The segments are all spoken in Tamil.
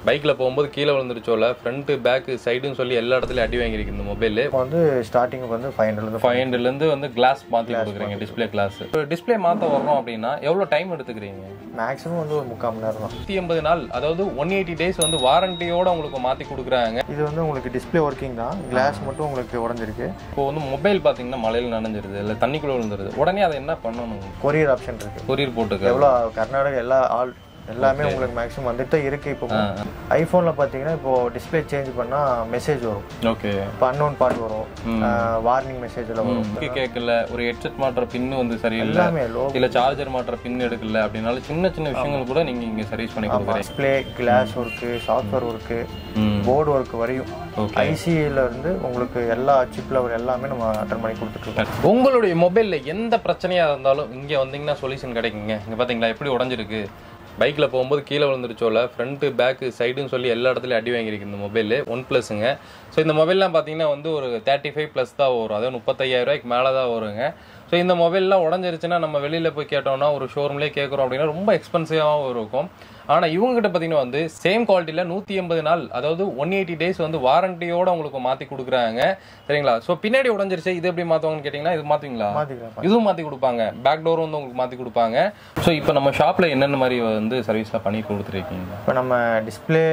பைக்கில் போகும்போது கீழே விழுந்துருச்சோல ஃப்ரண்ட்டு பேக்கு சைடுன்னு சொல்லி எல்லா இடத்துலையும் அடி வாங்கியிருக்கு இந்த மொபைல் இப்போ வந்து ஸ்டார்டிங்க்கு வந்து ஃபைவ் ஹண்ட்ரட் ஃபைவ் ஹண்ட்ரட்லேருந்து வந்து கிளாஸ் மாற்றி கொடுக்குறீங்க டிஸ்பிளே கிளாஸ் டிஸ்பிளே மாற்ற வர்றோம் அப்படின்னா எவ்வளோ டைம் எடுத்துக்கிறீங்க மேக்ஸிமம் வந்து ஒரு முக்கால் மணி நேரம் தான் நூற்றி எண்பது நாள் அதாவது ஒன் எயிட்டி டேஸ் வந்து வாரண்டியோட உங்களுக்கு மாற்றி கொடுக்குறாங்க இது வந்து உங்களுக்கு டிஸ்ப்ளே ஒர்க்கிங் தான் கிளாஸ் மட்டும் உங்களுக்கு உடஞ்சிருக்கு இப்போ வந்து மொபைல் பார்த்தீங்கன்னா மழையில் நனைஞ்சிருது இல்லை தண்ணிக்குள்ளே விழுந்துருது உடனே அதை என்ன பண்ணணும் கொரியர் ஆப்ஷன் இருக்கு கொரியர் போட்டுக்க எவ்வளோ கர்நாடகா எல்லா ஆல் எல்லாமே உங்களுக்கு மேக்ஸிமம் வந்துட்டு தான் இருக்கு இப்போ ஐஃபோனில் பார்த்தீங்கன்னா இப்போ டிஸ்ப்ளே சேஞ்ச் பண்ணால் மெசேஜ் வரும் ஓகே இப்போ அன்னோன் பாட் வரும் வார்னிங் மெசேஜில் வரும் கேட்கல ஒரு ஹெட்செட் மாட்டுற பின்னு வந்து சரியில்லை எல்லாமே லோ இல்ல சார்ஜர் மாட்டுற பின் எடுக்கல அப்படினால சின்ன சின்ன விஷயங்கள் கூட நீங்க இங்க சர்வீஸ் பண்ணி கொடுக்குறீங்க display glass work software work ம். போர்டு ஒர்க் வரையும் Okay. ஐசியில் இருந்து உங்களுக்கு எல்லா சிப் லெவல் எல்லாமே நம்ம அட்டன் பண்ணி கொடுத்துட்ருக்கோம் உங்களுடைய மொபைல்ல எந்த பிரச்சனையா இருந்தாலும் இங்க வந்தீங்கன்னா சொல்யூஷன் கிடைக்குங்க இங்க பாத்தீங்களா எப்படி உடஞ்சிருக்கு பைக்ல போகும்போது கீழே விழுந்துருச்சோல ஃப்ரண்ட் பேக்கு சைடுன்னு சொல்லி எல்லா இடத்துலயும் அடி வாங்கியிருக்கு இந்த மொபைல் ஒன் பிளஸ்ங்க ஸோ இந்த மொபைல்லாம் பார்த்தீங்கன்னா வந்து ஒரு தேர்ட்டி ஃபைவ் ப்ளஸ் தான் வரும் அதாவது முப்பத்தையாயிரம் ரூபாய்க்கு மேலே தான் வருங்க ஸோ இந்த மொபைல்லாம் உடஞ்சிருச்சுன்னா நம்ம வெளியில் போய் கேட்டோம்னா ஒரு ஷோரூம்லேயே கேட்குறோம் அப்படின்னா ரொம்ப எக்ஸ்பென்சிவாகவும் இருக்கும் ஆனால் இவங்ககிட்ட பார்த்தீங்கன்னா வந்து சேம் குவாலிட்டியில் நூற்றி எண்பது நாள் அதாவது ஒன் எயிட்டி டேஸ் வந்து வாரண்டியோட உங்களுக்கு மாற்றி கொடுக்குறாங்க சரிங்களா ஸோ பின்னாடி உடஞ்சிருச்சு இது எப்படி மாற்றுவாங்கன்னு கேட்டிங்கன்னா இது மாற்றுவீங்களா மாற்றிக்கலாம் இதுவும் மாற்றி கொடுப்பாங்க பேக் டோரும் வந்து உங்களுக்கு மாற்றி கொடுப்பாங்க ஸோ இப்போ நம்ம ஷாப்பில் என்னென்ன மாதிரி வந்து சர்வீஸ்லாம் பண்ணி கொடுத்துருக்கீங்க இப்போ நம்ம டிஸ்ப்ளே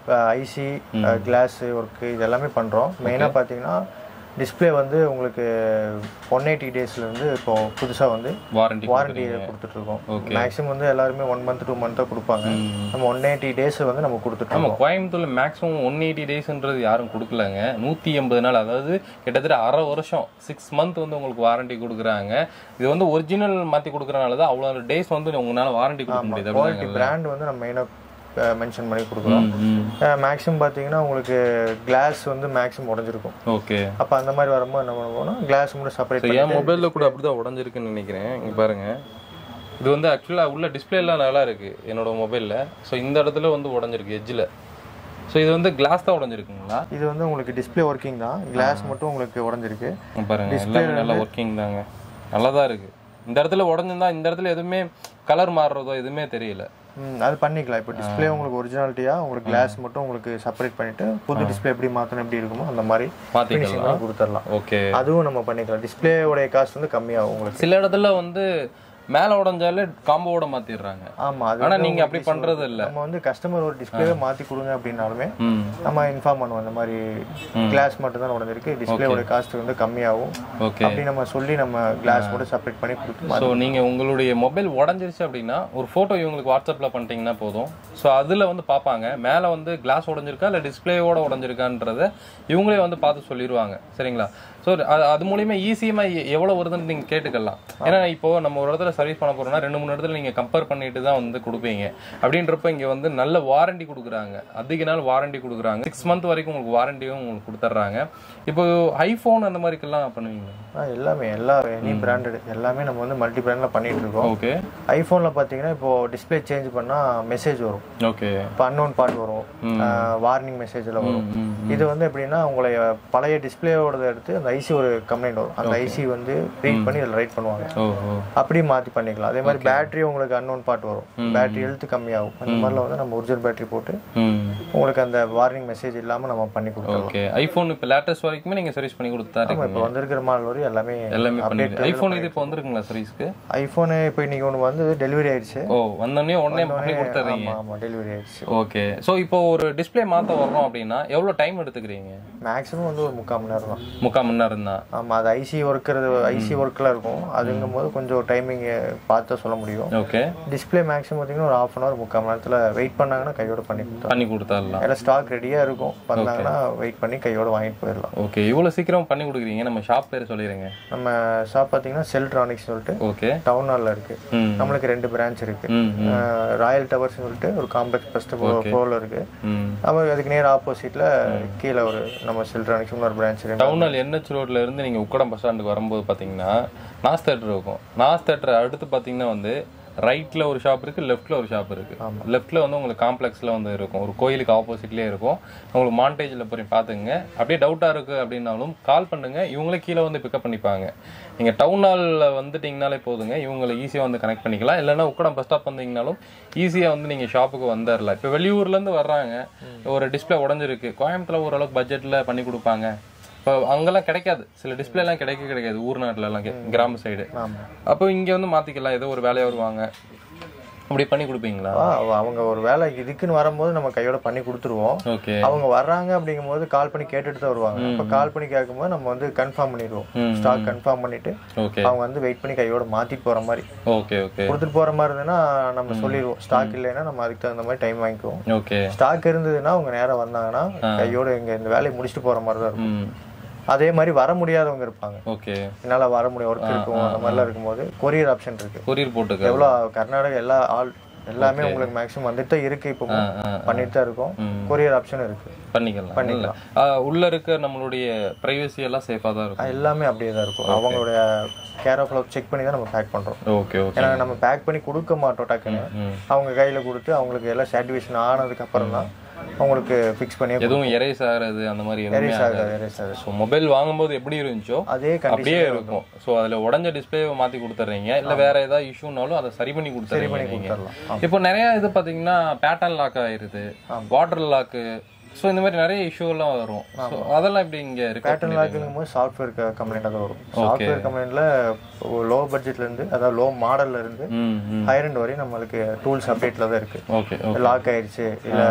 ஐசி கிளாஸ் ஒர்க்கு இது எல்லாமே பண்ணுறோம் மெயினாக பார்த்தீங்கன்னா டிஸ்ப்ளே வந்து உங்களுக்கு ஒன் எயிட்டி டேஸ்லேருந்து இப்போ புதுசாக வந்து வாரண்டி வாரண்டி கொடுத்துட்ருக்கோம் மேக்ஸிமம் வந்து எல்லாருமே ஒன் மந்த் டூ மந்த்தாக கொடுப்பாங்க நம்ம ஒன் எயிட்டி டேஸ் வந்து நம்ம கொடுத்துட்ருக்கோம் நம்ம கோயம்புத்தூர்ல மேக்ஸிமம் ஒன் எயிட்டி டேஸ்ன்றது யாரும் கொடுக்கலங்க நூற்றி எண்பது நாள் அதாவது கிட்டத்தட்ட அரை வருஷம் சிக்ஸ் மந்த் வந்து உங்களுக்கு வாரண்டி கொடுக்குறாங்க இது வந்து ஒரிஜினல் மாற்றி கொடுக்குறனால தான் அவ்வளோ டேஸ் வந்து உங்களால் வாரண்டி கொடுக்க முடியுது குவாலிட்டி பிராண்ட் வந்து நம்ம மெயினாக மென்ஷன் பண்ணி கொடுக்குறோம் மேக்ஸிமம் பார்த்தீங்கன்னா உங்களுக்கு கிளாஸ் வந்து மேக்ஸிமம் உடஞ்சிருக்கும் ஓகே அப்போ அந்த மாதிரி வரும்போது என்ன பண்ணுவோம்னா கிளாஸ் மட்டும் செப்பரேட் ஸோ என் மொபைலில் கூட அப்படி தான் உடஞ்சிருக்குன்னு நினைக்கிறேன் இங்கே பாருங்க இது வந்து ஆக்சுவலாக உள்ள டிஸ்பிளேலாம் நல்லா இருக்கு என்னோட மொபைலில் ஸோ இந்த இடத்துல வந்து உடஞ்சிருக்கு எட்ஜில் ஸோ இது வந்து கிளாஸ் தான் உடஞ்சிருக்குங்களா இது வந்து உங்களுக்கு டிஸ்ப்ளே ஒர்க்கிங் தான் கிளாஸ் மட்டும் உங்களுக்கு உடஞ்சிருக்கு இங்க பாருங்க எல்லாமே நல்லா ஒர்க்கிங் தாங்க நல்லா தான் இருக்கு இந்த இடத்துல உடஞ்சிருந்தா இந்த இடத்துல எதுவுமே கலர் மாறுறதோ எதுவுமே தெரியல ம், அது பண்ணிக்கலாம் இப்போ டிஸ்ப்ளே உங்களுக்கு ஒரிஜினாலிட்டியா உங்களுக்கு கிளாஸ் மட்டும் உங்களுக்கு செப்பரேட் பண்ணிட்டு புது டிஸ்ப்ளே எப்படி மாற்றணும் எப்படி இருக்குமோ அந்த மாதிரி மாத்திக்கலாம் finishing பண்ணி கொடுத்துடலாம் ஓகே அதுவும் நம்ம பண்ணிக்கலாம் டிஸ்பிளேயோடைய காஸ்ட் வந்து கம்மியாகும் உங்களுக்கு சில இடத்துல வந்து மேல உடஞ்சாலே காம்போவோட மாத்திடுறாங்க ஆமா அது ஆனா நீங்க அப்படி பண்றது இல்ல நம்ம வந்து கஸ்டமர் ஒரு டிஸ்பிளேவே மாத்தி கொடுங்க அப்படின்னாலுமே ம் நம்ம இன்ஃபார்ம் பண்ணுவோம் இந்த மாதிரி கிளாஸ் மட்டும் தான் உடஞ்சிருக்கு டிஸ்பிளேயோட காஸ்ட் வந்து கம்மியாகும் ஓகே அப்படி நம்ம சொல்லி நம்ம கிளாஸ் மட்டும் செப்பரேட் பண்ணி கொடுத்து ஸோ நீங்கள் உங்களுடைய மொபைல் உடஞ்சிருச்சு அப்படின்னா ஒரு ஃபோட்டோ இவங்களுக்கு வாட்ஸ்அப்பில் பண்ணிட்டீங்கன்னா போதும் ஸோ அதில் வந்து பார்ப்பாங்க மேலே வந்து கிளாஸ் உடஞ்சிருக்கா இல்லை டிஸ்பிளேயோட உடஞ்சிருக்கான்றத இவங்களே வந்து பார்த்து சொல்லிடுவாங்க சரிங்களா ஸோ அது அது மூலியமா ஈஸியமாக எவ்வளோ வருதுன்னு நீங்கள் கேட்டுக்கலாம் ஏன்னா இப்போ நம்ம ஒரு இடத்துல சர்வீஸ் பண்ண போறோம்னா ரெண்டு மூணு இடத்துல நீங்கள் கம்பேர் பண்ணிட்டு தான் வந்து கொடுப்பீங்க அப்படின்றப்ப இங்கே வந்து நல்ல வாரண்டி கொடுக்குறாங்க அதிக நாள் வாரண்டி கொடுக்குறாங்க சிக்ஸ் மந்த் வரைக்கும் உங்களுக்கு வாரண்டியும் உங்களுக்கு கொடுத்துட்றாங்க இப்போ ஐஃபோன் அந்த மாதிரிக்கெல்லாம் பண்ணுவீங்க ஆ, எல்லாமே எல்லா எனி பிராண்டட் எல்லாமே நம்ம வந்து மல்டி பிராண்டில் பண்ணிட்டு இருக்கோம் ஓகே ஐஃபோனில் பார்த்தீங்கன்னா இப்போ டிஸ்ப்ளே சேஞ்ச் பண்ணால் மெசேஜ் வரும் ஓகே இப்போ அன்னோன் பாட் வரும் வார்னிங் மெசேஜில் வரும் இது வந்து எப்படின்னா உங்களை பழைய டிஸ்பிளேயோட எடுத்து அந்த ஐசி ஒரு கம்ப்ளைண்ட் வரும் அந்த ஐசி வந்து ரீட் பண்ணி இதில் ரைட் பண்ணுவாங்க ஓ ஓ அப்படி மாற்றி பண்ணிக்கலாம் அதே மாதிரி பேட்டரி உங்களுக்கு அன்னோன் பாட் வரும் பேட்டரி ஹெல்த் கம்மியாகும் அந்த மாதிரிலாம் வந்து நம்ம ஒரிஜினல் பேட்டரி போட்டு ம் உங்களுக்கு அந்த வார்னிங் மெசேஜ் இல்லாமல் நம்ம பண்ணி கொடுக்கலாம் ஓகே ஐபோன் இப்போ லேட்டஸ்ட் வரைக்குமே நீங்க சர்வீஸ் பண்ணி கொடுத்தா இப்போ இருக்கீங்க வந்திருக்கிற மாடல் வரையும் எல்லாமே எல்லாமே பண்ணிட்டு ஐபோன் இது இப்போ வந்திருக்குங்களா சர்வீஸ்க்கு ஐஃபோனு இப்போ இன்னைக்கு ஒன்று வந்து டெலிவரி ஆயிடுச்சு ஓ வந்தோடனே உடனே பண்ணி கொடுத்துறீங்க ஆமாம் ஆமாம் டெலிவரி ஆயிடுச்சு ஓகே ஸோ இப்போ ஒரு டிஸ்ப்ளே மாத்த வர்றோம் அப்படின்னா எவ்வளவு டைம் எடுத்துக்கிறீங்க மேக்ஸிமம் வந்து ஒரு முக்கால் மணி நேரம் தான் முக்கால் மணி நேரம் தான் ஆமாம் அது ஐசி ஒர்க்கிறது ஐசி ஒர்க்கில் இருக்கும் அதுங்கும் போது கொஞ்சம் டைமிங் பார்த்து தான் சொல்ல முடியும் ஓகே டிஸ்ப்ளே மேக்ஸிமம் பார்த்தீங்கன்னா ஒரு ஆஃப் அன் ஹவர் முக்கால் மணி நேரத்தில் வெயிட் பண்ணாங்கன்னா கையோட பண்ணி கொடுத்தோம் பண்ணி கொடுத்துடலாம் எல்லாம் ஸ்டாக் ரெடியாக இருக்கும் வந்தாங்கன்னா வெயிட் பண்ணி கையோட வாங்கிட்டு போயிடலாம் ஓகே இவ்வளவு சீக்கிரம் பண்ணி கொடுக்குறீங்க நம்ம ஷாப் பேர் சொல்லிடுங்க நம்ம ஷாப் பார்த்தீங்கன்னா செல்ட்ரானிக்ஸ் சொல்லிட்டு ஓகே டவுன் ஹாலில் இருக்கு ம் நம்மளுக்கு ரெண்டு பிரான்ச் இருக்கு ம் ம், ராயல் டவர்ஸ் சொல்லிட்டு ஒரு காம்ப்ளெக்ஸ் ஃபர்ஸ்ட் ஃப்ளோரில் இருக்கு ம் நம்ம அதுக்கு நேர் ஆப்போசிட்ல கீழே ஒரு நம்ம செல்ட்ரானிக்ஸ் இன்னொரு பிரான்ச் இருக்கு டவுன் ஹால் என்ஹெச் ரோட்ல இருந்து நீங்க உக்கடம் பஸ் ஸ்டாண்டுக்கு வரும்போது பாத்தீங்கன்னா நாஸ் தேட்டர் இருக்கும் நாஸ் தேட்டர் அடுத்து பாத்தீங்கன்னா வந்து ரைட்ல ஒரு ஷாப் இருக்கு லெஃப்ட்ல ஒரு ஷாப் இருக்கு லெஃப்ட்ல வந்து உங்களுக்கு காம்ப்ளெக்ஸ்ல வந்து இருக்கும் ஒரு கோயிலுக்கு ஆப்போசிட்லயே இருக்கும் உங்களுக்கு மாண்டேஜ்ல போய் பாத்துங்க அப்படியே டவுட்டா இருக்கு அப்படின்னாலும் கால் பண்ணுங்க இவங்களே கீழே வந்து பிக்கப் பண்ணிப்பாங்க நீங்க டவுன் ஹால்ல வந்துட்டீங்கனாலே போதுங்க இவங்களை ஈஸியா வந்து கனெக்ட் பண்ணிக்கலாம் இல்லைன்னா உக்கடம் பஸ் ஸ்டாப் வந்தீங்கனாலும் ஈஸியா வந்து நீங்க ஷாப்புக்கு வந்துடலாம் இப்போ வெளியூர்ல இருந்து வர்றாங்க ஒரு டிஸ்பிளே உடஞ்சிருக்கு கோயம்புத்தூர்ல ஓரளவுக்கு பட்ஜெட்ல பண்ணி கொடுப்பாங்க இப்போ அங்கெல்லாம் கிடைக்காது சில டிஸ்பிளே எல்லாம் கிடைக்க கிடைக்காது ஊர் நாட்டுல எல்லாம் கே- கிராம சைடு ஆமா அப்போ இங்க வந்து மாத்திக்கலாம் ஏதோ ஒரு வேலையா வருவாங்க அப்படி பண்ணி கொடுப்பீங்களா ஆ, அவங்க ஒரு வேலை இதுக்குன்னு வரும்போது நம்ம கையோட பண்ணி கொடுத்துருவோம் ஓகே அவங்க வர்றாங்க அப்படிங்கும்போது கால் பண்ணி கேட்டுட்டு தான் வருவாங்க அப்ப கால் பண்ணி கேட்கும்போது நம்ம வந்து கன்ஃபார்ம் பண்ணிடுவோம் ம். ஸ்டாக் கன்ஃபார்ம் பண்ணிட்டு ஓகே அவங்க வந்து வெயிட் பண்ணி கையோட மாத்திட்டு போற மாதிரி ஓகே ஓகே கொடுத்துட்டு போற மாதிரி இருந்ததுன்னா நம்ம சொல்லிடுவோம் ஸ்டாக் இல்லைன்னா நம்ம அதுக்கு தகுந்த மாதிரி டைம் வாங்கிக்குவோம் ஓகே ஸ்டாக் இருந்ததுன்னா அவங்க நேரா வந்தாங்கன்னா கையோட இங்க இந்த வேலையை முடிச்சுட்டு போற மாதிரி தான் இருக்கும் ம் அதே மாதிரி வர முடியாதவங்க இருப்பாங்க ஓகே என்னால வர முடியும் ஒர்க் இருக்கும் அந்த மாதிரிலாம் இருக்கும்போது கொரியர் ஆப்ஷன் இருக்கு கொரியர் போட்டுக்க எவ்வளவு கர்நாடகா எல்லா ஆல் எல்லாமே உங்களுக்கு மேக்ஸிமம் வந்துட்டு தான் இருக்கு இப்போ ஆ, பண்ணிட்டு தான் இருக்கோம் ம். கொரியர் ஆப்ஷன் இருக்கு பண்ணிக்கலாம் பண்ணிக்கலாம். இல்ல. ஆ, உள்ள இருக்க நம்மளுடைய பிரைவசி எல்லாம் சேஃபா தான் இருக்கும் எல்லாமே அப்படியே தான் இருக்கும் அவங்களுடைய கேர் ஆஃப் செக் பண்ணி தான் நம்ம பேக் பண்றோம் ஓகே ஓகே ஏன்னா நம்ம பேக் பண்ணி கொடுக்க மாட்டோம் டக்குன்னு ம் அவங்க கையில கொடுத்து அவங்களுக்கு எல்லாம் சாட்டிஸ்ஃபேக்ஷன் ஆனதுக்கு அப்புறம் தான் அவங்களுக்கு ஃபிக்ஸ் பண்ணி எதுவும் எரேஸ் ஆகுறது அந்த மாதிரி எதுவுமே erase ஆகாது erase ஆகாது ஸோ மொபைல் வாங்கும்போது எப்படி இருந்துச்சோ அதே கண்டிஷன் அப்படியே இருக்கும் ஸோ அதுல உடஞ்ச டிஸ்பிளே மாத்தி கொடுத்துட்றீங்க இல்ல வேற ஏதாவது இஷ்யூனாலும் அதை சரி பண்ணி கொடுத்துறீங்க நீங்க கொடுத்துடலாம் இப்போ நிறைய இது பாத்தீங்கன்னா பேட்டர்ன் லாக் ஆயிருது வாட்டர் லாக்கு ஸோ இந்த மாதிரி நிறைய இஷ்யூ எல்லாம் வரும் ஸோ அதெல்லாம் இப்படி இங்க இருக்கு பேட்டர்ன் லாக்குங்கும் போது சாஃப்ட்வேர் கம்ப்ளைண்ட் தான் வரும் சாஃப்ட்வேர் கம்ப்ளைண்ட்ல லோ பட்ஜெட்ல இருந்து அதாவது லோ மாடல்ல இருந்து ம் ம் ஹையர் end வரையும் நம்மளுக்கு டூல்ஸ் அப்டேட்ல தான் இருக்கு ஓகே ஓகே லாக் ஆயிடுச்சு இல்ல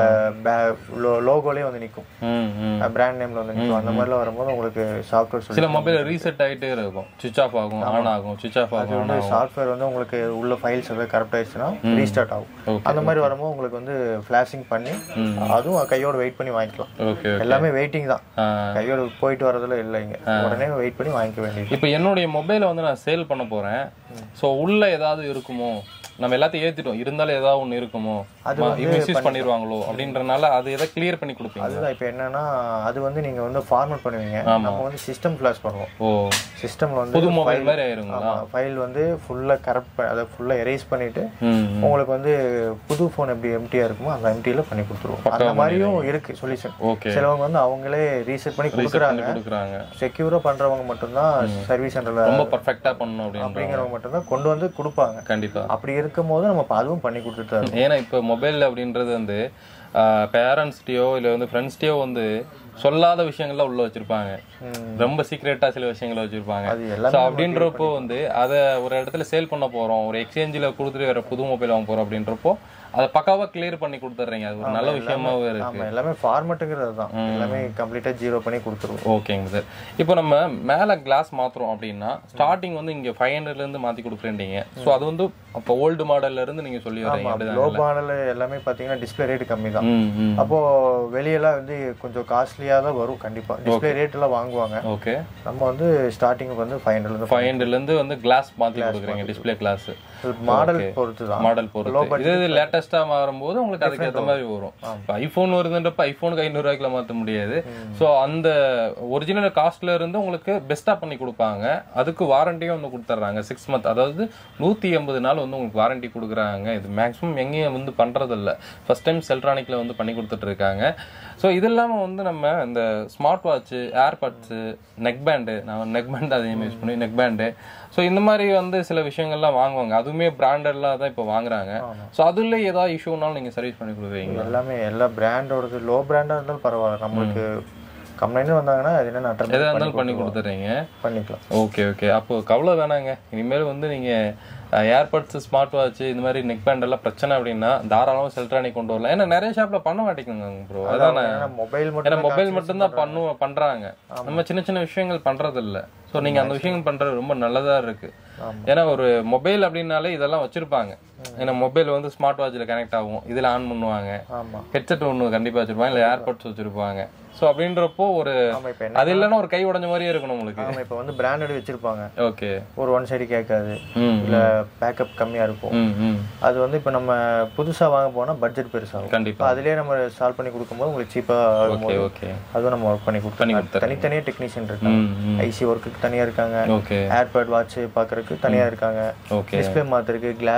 லோகோலயே வந்து நிக்கும் ம் ம் பிராண்ட் நேம்ல வந்து நிக்கும் அந்த மாதிரிலாம் வரும்போது உங்களுக்கு சாஃப்ட்வேர் சொல்லி சில மொபைல் ரீசெட் ஆயிட்டே இருக்கும் சுவிச் ஆஃப் ஆகும் ஆன் ஆகும் சுவிச் ஆஃப் ஆகும் ஆன் ஆகும் சாஃப்ட்வேர் வந்து உங்களுக்கு உள்ள ஃபைல்ஸ் எதாவது கரெக்ட் ஆயிடுச்சுன்னா ரீஸ்டார்ட் ஆகும் Okay, அந்த மாதிரி வரும்போது உங்களுக்கு வந்து ஃபிளாஷிங் பண்ணி அதுவும் கையோட வெயிட் பண்ணி வாங்கிக்கலாம் ஓகே எல்லாமே வெயிட்டிங் தான் ஆ கையோட போயிட்டு வரதுல இல்லைங்க உடனே வெயிட் பண்ணி வாங்கிக்க வேண்டியது இப்போ என்னுடைய மொபைலை வந்து நான் சேல் பண்ண போறேன் ஸோ உள்ள ஏதாவது இருக்குமோ நம்ம எல்லாத்தையும் ஏத்திட்டோம் இருந்தாலும் ஏதாவது ஒண்ணு இருக்குமோ மிஸ்யூஸ் பண்ணிடுவாங்களோ அப்படின்றனால அது எதை கிளியர் பண்ணி கொடுப்பீங்க அதுதான் இப்போ என்னன்னா அது வந்து நீங்க வந்து ஃபார்மேட் பண்ணுவீங்க நம்ம வந்து சிஸ்டம் ஃபிளாஷ் பண்ணுவோம் ஓ சிஸ்டம்ல வந்து புது மொபைல் மாதிரி ஆயிருங்களா ஃபைல் வந்து ஃபுல்லா கரெக்ட் அதை ஃபுல்லா எரேஸ் பண்ணிட்டு ம் உங்களுக்கு வந்து புது ஃபோன் எப்படி எம்டியா இருக்குமோ அந்த எம்டியில பண்ணி கொடுத்துருவோம் அந்த மாதிரியும் இருக்கு சொல்யூஷன் ஓகே சிலவங்க வந்து அவங்களே ரீசெட் பண்ணி கொடுக்குறாங்க கொடுக்குறாங்க செக்யூரா பண்றவங்க மட்டும்தான் சர்வீஸ் சென்டர்ல ரொம்ப பர்ஃபெக்டா பண்ணணும் அப்படின்னு அப்படிங்கிறவங்க மட்டும்தான் கொண்டு வந்து கொடுப்பாங்க கண்டிப்பா அப்படி இருக்கும்போது நம்ம இப்ப அதுவும் பண்ணி கொடுத்துட்டு தான் இருக்கோம். ஏன்னா இப்போ மொபைல் அப்படின்றது வந்து பேரண்ட்ஸ்டையோ இல்லை வந்து ஃப்ரெண்ட்ஸ்டையோ வந்து சொல்லாத விஷயங்கள்லாம் உள்ள வச்சிருப்பாங்க ம். ரொம்ப சீக்ரெட்டா சில விஷயங்களை வச்சிருப்பாங்க அது எல்லாமே ஸோ அப்படின்றப்போ வந்து அதை ஒரு இடத்துல சேல் பண்ண போறோம் ஒரு எக்ஸ்சேஞ்சில் கொடுத்துட்டு வேற புது மொபைல் வாங்க போறோம் அப்படின்றப்போ அதை பக்காவா கிளியர் பண்ணி கொடுத்துட்றீங்க அது ஒரு நல்ல விஷயமாவே இருக்கு ஆமா எல்லாமே ஃபார்மேட்டுங்கிறது தான் எல்லாமே கம்ப்ளீட்டா ஜீரோ பண்ணி கொடுத்துருவோம் ஓகேங்க சார் இப்போ நம்ம மேல கிளாஸ் மாத்துறோம் அப்படின்னா ஸ்டார்டிங் வந்து இங்க ஃபைவ் ஹண்ட்ரட்ல இருந்து மாத்தி கொடுக்குறீங்க ஸோ அது வந்து அப்போ ஓல்டு மாடல்ல இருந்து நீங்க சொல்லி வரீங்க அப்படிதான் லோ மாடல் எல்லாமே பாத்தீங்கன்னா டிஸ்பிளே ரேட் கம்மி தான் ம் ம் அப்போ வெளியெல்லாம் வந்து கொஞ்சம் காஸ்ட்லியா தான் வரும் கண்டிப்பா டிஸ்பிளே ரேட் எல்லாம் வாங்குவாங்க ஓகே நம்ம வந்து ஸ்டார்டிங் வந்து ஃபைவ் ஹண்ட்ரட் ஃபைவ் ஹண்ட்ரட்ல இருந்து வந்து கிளாஸ் மாத்தி கொடுக்குறீங்க டிஸ்ப்ளே கிளாஸ் மாடல் பொறுத்து தான் மாடல் பொறுத்து இது இது லேட்டஸ்டா மாறும்போது உங்களுக்கு அதுக்கு ஏத்த மாதிரி வரும் இப்போ ஐபோன் வருதுன்றப்ப ஐபோனுக்கு ஐநூறு ரூபாய்க்குல மாத்த முடியாது சோ அந்த ஒரிஜினல் காஸ்ட்ல இருந்து உங்களுக்கு பெஸ்டா பண்ணி கொடுப்பாங்க அதுக்கு வாரண்டியும் வந்து கொடுத்துட்றாங்க சிக்ஸ் மந்த் அதாவது நூத்தி எண்பது நாள் வந்து உங்களுக்கு வாரண்டி கொடுக்குறாங்க இது மேக்ஸிமம் எங்கேயும் வந்து பண்றது இல்ல ஃபர்ஸ்ட் டைம் செல்ட்ரானிக்ல வந்து பண்ணி கொடுத்துட்டு இருக்காங்க ஸோ இது இல்லாம வந்து நம்ம இந்த smart watch earbuds neck band நான் நெக் பேண்ட் அதையும் யூஸ் பண்ணி நெக் பேண்டு ஸோ இந்த மாதிரி வந்து சில விஷயங்கள்லாம் வாங்குவாங்க அதுவுமே பிராண்டட்லாம் தான் இப்போ வாங்குறாங்க ஸோ அதுல ஏதாவது இஷ்யூனாலும் நீங்க சர்வீஸ் பண்ணி கொடுக்குறீங்க எல்லாமே எல்லா பிராண்டோடது லோ பிராண்டா இருந்தாலும் பரவாயில்ல நம்மளுக்கு கம்ப்ளைண்ட் வந்தாங்கன்னா அது என்ன எதா அட்டன் இருந்தாலும் பண்ணி கொடுத்துட்றீங்க பண்ணிக்கலாம் ஓகே ஓகே அப்போ கவலை வேணாங்க இனிமேல் வந்து நீங்க ஏர்பட்ஸ் ஸ்மார்ட் வாட்ச் இந்த மாதிரி நெக் பேண்ட் எல்லாம் பிரச்சனை அப்படின்னா தாராளமாக செல்ட்ரானிக் கொண்டு வரலாம் ஏன்னா நிறைய ஷாப்ல பண்ண மாட்டேங்குங்க ப்ரோ அதானே மொபைல் மட்டும் ஏன்னா மொபைல் மட்டும்தான் பண்ணுவோம் பண்றாங்க நம்ம சின்ன சின்ன விஷயங்கள் பண்றது இல்ல சோ நீங்க அந்த விஷயங்கள் பண்றது ரொம்ப நல்லதா இருக்கு ஏன்னா ஒரு மொபைல் அப்படின்னாலே இதெல்லாம் வச்சிருப்பாங்க ஏன்னா மொபைல் வந்து ஸ்மார்ட் வாட்ச்ல கனெக்ட் ஆகும் இதுல ஆன் பண்ணுவாங்க ஆமா ஹெட்செட் ஒன்று கண்டிப்பா வச்சிருப்பாங்க இல்ல ஏர்பட்ஸ் வச்சிருப்பாங்க சோ அப்படின்றப்போ ஒரு ஆமா இப்ப என்ன அது இல்லைன்னா ஒரு கை உடைஞ்ச மாதிரியே இருக்கணும் உங்களுக்கு ஆமா இப்ப வந்து பிராண்டட் வச்சிருப்பாங்க ஓகே ஒரு ஒன் சைடு கேட்காது ம் இல்ல பேக்கப் கம்மியா இருக்கும் ம் ம் அது வந்து இப்ப நம்ம புதுசா வாங்க போனா பட்ஜெட் பெருசாகும் கண்டிப்பா இப்ப அதுலயே நம்ம சால்வ் பண்ணி கொடுக்கும்போது உங்களுக்கு சீப்பா ஓகே ஆகும்போது ஓகே அதுவும் நம்ம ஒர்க் பண்ணி பண்ணி கொடுத்தோம் கொடுத்துறீங்க. தனித்தனியா டெக்னீஷியன் இருக்காங்க ம் ம் ஐசி ஒர்க்குக்கு தனியா இருக்காங்க ஓகே ஏர்பேட் வாட்ச் பாக்குறதுக்கு தனியா இருக்காங்க ஓகே டிஸ்பிளே மாத்துறதுக்கு கிளாஸ் மாத்துறதுக்கு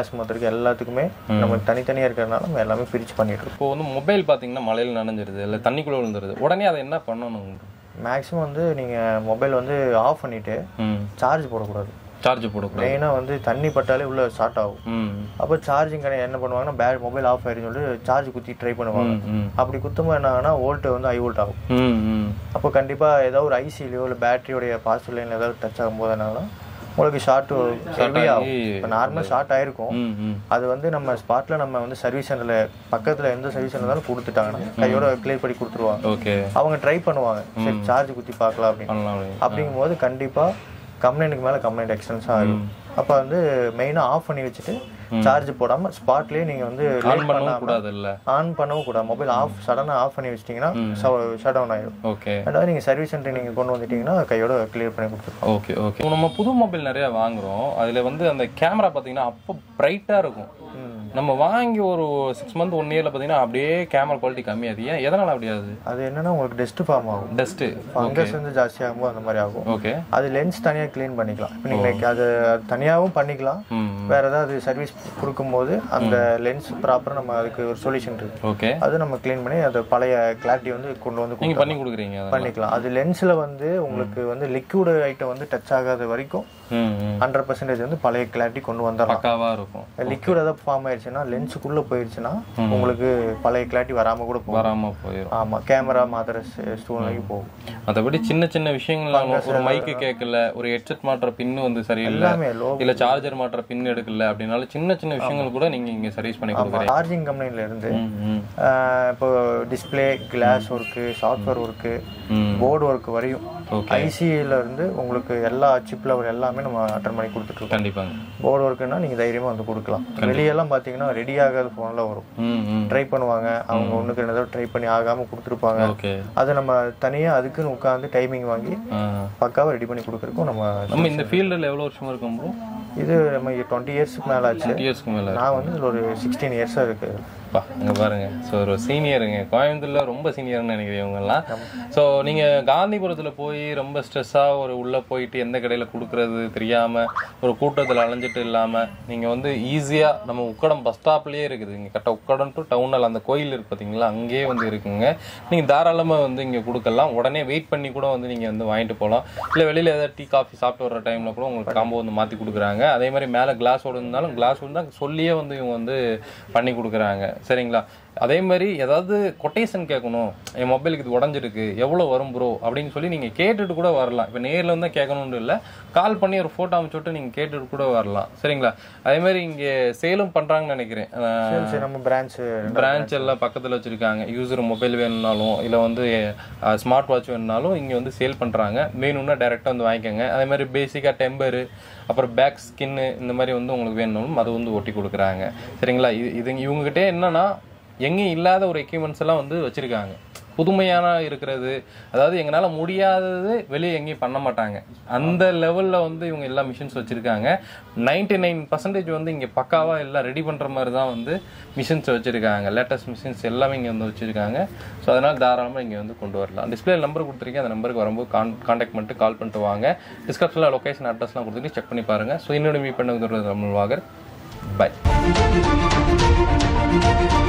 எல்லாத்துக்குமே நம்ம தனித்தனியாக இருக்கிறதுனால நம்ம எல்லாமே பிரித்து பண்ணிட்டு இருக்கோம் இப்போ வந்து மொபைல் பார்த்தீங்கன்னா மழையில் நனைஞ்சிருது இல்லை தண்ணிக்குள்ளே விழுந்துருது உடனே அதை என்ன பண்ணணும் மேக்ஸிமம் வந்து நீங்கள் மொபைல் வந்து ஆஃப் பண்ணிவிட்டு ம் சார்ஜ் போடக்கூடாது சார்ஜ் போடக்கூடாது மெயினாக வந்து தண்ணி பட்டாலே உள்ள ஸ்டார்ட் ஆகும் ம் அப்போ சார்ஜிங் கடை என்ன பண்ணுவாங்கன்னா பே மொபைல் ஆஃப் ஆயிருன்னு சொல்லிட்டு சார்ஜ் குத்தி ட்ரை பண்ணுவாங்க ம், ம் அப்படி குத்தும்போது என்ன ஆகுனா வோல்ட் வந்து ஐ வோல்ட் ஆகும் ம் ம் அப்போ கண்டிப்பாக ஏதாவது ஒரு ஐசிலையோ இல்லை பேட்டரியோடைய பாசிட்டிவ் லைனில் ஏதாவது டச் ஆகும்போது என்னாலும் உங்களுக்கு ஷார்ட் ஹெவி ஆகும் ஆகி இப்போ நார்மல் ஷார்ட் ஆயிருக்கும் ம் ம் அது வந்து நம்ம ஸ்பாட்டில் நம்ம வந்து சர்வீஸ் சென்டரில் பக்கத்தில் எந்த சர்வீஸ் சென்டர் இருந்தாலும் கொடுத்துட்டாங்கன்னா கையோட கிளியர் பண்ணி கொடுத்துருவாங்க ஓகே அவங்க ட்ரை பண்ணுவாங்க சரி சார்ஜ் குத்தி பார்க்கலாம் அப்படின்னு பண்ணலாம் அப்படி. அப்படிங்கும்போது கண்டிப்பாக கம்ப்ளைண்ட்டுக்கு மேலே கம்ப்ளைண்ட் எக்ஸ்டென்ஸ் ஆகும் அப்போ வந்து மெயினாக ஆஃப் பண்ணி வச்சுட்டு சார்ஜ் போடாமல் ஸ்பாட்லேயே நீங்கள் வந்து ஆன் பண்ணவும் கூடாது இல்லை ஆன் பண்ணவும் கூடாது மொபைல் ஆஃப் சடனாக ஆஃப் பண்ணி வச்சிட்டிங்கன்னா ஷட் டவுன் ஆயிடும் ஓகே ரெண்டாவது நீங்கள் சர்வீஸ் சென்டர் நீங்கள் கொண்டு வந்துட்டீங்கன்னா கையோட கிளியர் பண்ணி கொடுத்துருவோம் ஓகே ஓகே நம்ம புது மொபைல் நிறைய வாங்குறோம் அதில் வந்து அந்த கேமரா பார்த்தீங்கன்னா அப்போ பிரைட்டாக இருக்கும் நம்ம வாங்கி ஒரு சிக்ஸ் மந்த் ஒன் இயர்ல பார்த்தீங்கன்னா அப்படியே கேமரா குவாலிட்டி கம்மியாகுது ஏன் எதனால் அப்படி ஆகுது அது என்னன்னா உங்களுக்கு டெஸ்ட் ஃபார்ம் ஆகும் டஸ்ட்டு ஃபங்கஸ் வந்து ஜாஸ்தி ஆகும்போது அந்த மாதிரி ஆகும் ஓகே அது லென்ஸ் தனியாக க்ளீன் பண்ணிக்கலாம் இப்போ நீங்கள் அது தனியாகவும் பண்ணிக்கலாம் ம் வேற ஏதாவது சர்வீஸ் கொடுக்கும்போது அந்த லென்ஸ் ப்ராப்பராக நம்ம அதுக்கு ஒரு சொல்யூஷன் இருக்கு ஓகே அது நம்ம க்ளீன் பண்ணி அது பழைய கிளாரிட்டி வந்து கொண்டு வந்து நீங்கள் பண்ணி கொடுக்குறீங்க அதை பண்ணிக்கலாம் அது லென்ஸில் வந்து உங்களுக்கு வந்து லிக்விட் ஐட்டம் வந்து டச் ஆகாத வரைக்கும் ம் ம் ஹண்ட்ரட் பர்சன்டேஜ் வந்து பழைய கிளாரிட்டி கொண்டு வந்துடலாம் பக்காவாக இருக்கும் லிக்விட் ஏதாவது ஃபார்ம் ஆயிடுச்சுன்னா லென்ஸுக்குள்ளே போயிடுச்சுன்னா உங்களுக்கு பழைய கிளாரிட்டி வராமல் கூட போகும் வராமல் போயிடும் ஆமாம் கேமரா மாத்திர சூழ்நிலைக்கு போகும் மற்றபடி சின்ன சின்ன விஷயங்கள் ஒரு மைக்கு கேட்கல ஒரு ஹெட்செட் மாட்டுற பின்னு வந்து சரியில்லை எல்லாமே லோ இல்ல சார்ஜர் மாட்டுற பின் எடுக்கல அப்படின்னாலும் சின்ன சின்ன விஷயங்கள் கூட நீங்க இங்க சர்வீஸ் பண்ணி கொடுக்குறீங்க சார்ஜிங் கம்பெனில இருந்து ம், ம், ஆஹ் இப்போ display glass work software work ம். போர்டு ஒர்க் வரையும் ஓகே ஐசியில் இருந்து உங்களுக்கு எல்லா சிப் லெவல் எல்லாமே நம்ம அட்டன் பண்ணி கொடுத்துட்டு இருக்கோம் கண்டிப்பாங்க போர்டு ஒர்க்குன்னா நீங்க தைரியமா வந்து கொடுக்கலாம் வெளியெல்லாம் பாத்தீங்கன்னா ரெடி ஆகாத ஃபோன்ல வரும் ம் ம் ட்ரை பண்ணுவாங்க அவங்க ஒண்ணுக்கு ரெண்டு தடவை ட்ரை பண்ணி ஆகாம கொடுத்துருப்பாங்க ஓகே அதை நம்ம தனியா அதுக்குன்னு உட்காந்து டைமிங் வாங்கி பக்காவா ரெடி பண்ணி கொடுக்குறதுக்கும் நம்ம நம்ம இந்த ஃபீல்டில் எவ்வளோ வருஷமா இருக்கோம் ப்ரோ இது நம்ம டுவெண்ட்டி இயர்ஸ்க்கு மேல ஆச்சு இயர்ஸ்க்கு மேல நான் வந்து இதுல ஒரு சிக்ஸ்டீன் இயர்ஸா இருக்கு பா அங்க பாருங்க ஸோ ஒரு சீனியருங்க கோயம்புத்தூர்ல ரொம்ப சீனியர்னு நினைக்கிறேன் இவங்கெல்லாம் ஸோ நீங்க காந்திபுரத்துல போய் ரொம்ப ஸ்ட்ரெஸ்ஸா ஒரு உள்ள போயிட்டு எந்த கடையில கொடுக்கறது தெரியாம ஒரு கூட்டத்துல அலைஞ்சிட்டு இல்லாம நீங்க வந்து ஈஸியா நம்ம உக்கடம் பஸ் ஸ்டாப்லயே இருக்குது இங்க கரெக்டாக உக்கடம் டு டவுனில் அந்த கோயில் இருக்கு பாத்தீங்களா அங்கேயே வந்து இருக்குங்க நீங்க தாராளமா வந்து இங்க கொடுக்கலாம் உடனே வெயிட் பண்ணி கூட வந்து நீங்க வந்து வாங்கிட்டு போகலாம் இல்ல வெளியில ஏதாவது டீ காஃபி சாப்பிட்டு வர டைம்ல கூட உங்களுக்கு காம்போ வந்து மாத்தி கொடுக்குறாங்க அதே மாதிரி மேல கிளாஸோட இருந்தாலும் கிளாஸ் தான் சொல்லியே வந்து இவங்க வந்து பண்ணி கொடுக்குறாங்க சரிங்களா அதே மாதிரி ஏதாவது கொட்டேஷன் கேட்கணும் என் மொபைலுக்கு இது உடஞ்சிருக்கு எவ்வளோ வரும் ப்ரோ அப்படின்னு சொல்லி நீங்கள் கேட்டுட்டு கூட வரலாம் இப்போ நேரில் வந்து கேட்கணும்னு இல்லை கால் பண்ணி ஒரு ஃபோட்டோ அமைச்சுட்டு நீங்கள் கேட்டுட்டு கூட வரலாம் சரிங்களா அதே மாதிரி இங்கே சேலும் பண்ணுறாங்கன்னு நினைக்கிறேன் அஹ் சரி நம்ம பிரான்ச் பிரான்ச் எல்லாம் பக்கத்தில் வச்சுருக்காங்க யூசர் மொபைல் வேணும்னாலும் இல்லை வந்து ஸ்மார்ட் வாட்ச் வேணும்னாலும் இங்கே வந்து சேல் பண்ணுறாங்க வேணும்னா டைரெக்டாக வந்து வாங்கிக்கோங்க அதே மாதிரி பேசிக்காக டெம்பரு அப்புறம் பேக் ஸ்கின்னு இந்த மாதிரி வந்து உங்களுக்கு வேணும்னாலும் அது வந்து ஒட்டி கொடுக்குறாங்க சரிங்களா இது இது இவங்ககிட்ட என்னன்னா எங்கேயும் இல்லாத ஒரு எக்யூப்மெண்ட்ஸ் எல்லாம் வந்து வச்சுருக்காங்க புதுமையான இருக்கிறது அதாவது எங்களால் முடியாதது வெளியே எங்கேயும் பண்ண மாட்டாங்க அந்த லெவலில் வந்து இவங்க எல்லா மிஷின்ஸ் வச்சுருக்காங்க நைன்டி நைன் பர்சன்டேஜ் வந்து இங்கே பக்காவாக எல்லாம் ரெடி பண்ணுற மாதிரி தான் வந்து மிஷின்ஸ் வச்சுருக்காங்க லேட்டஸ்ட் மிஷின்ஸ் எல்லாமே இங்கே வந்து வச்சுருக்காங்க ஸோ அதனால் தாராளமாக இங்கே வந்து கொண்டு வரலாம் டிஸ்பிளே நம்பர் கொடுத்துருக்கேன் அந்த நம்பருக்கு வரும்போது கான் கான்டாக்ட் பண்ணிட்டு கால் பண்ணிட்டு வாங்க டிஸ்கிரிப்ஷனில் லொக்கேஷன் அட்ரஸ்லாம் கொடுத்துட்டு செக் பண்ணி பாருங்கள் ஸோ இன்னொரு மீட் பண்ண தமிழ் வாகர் பை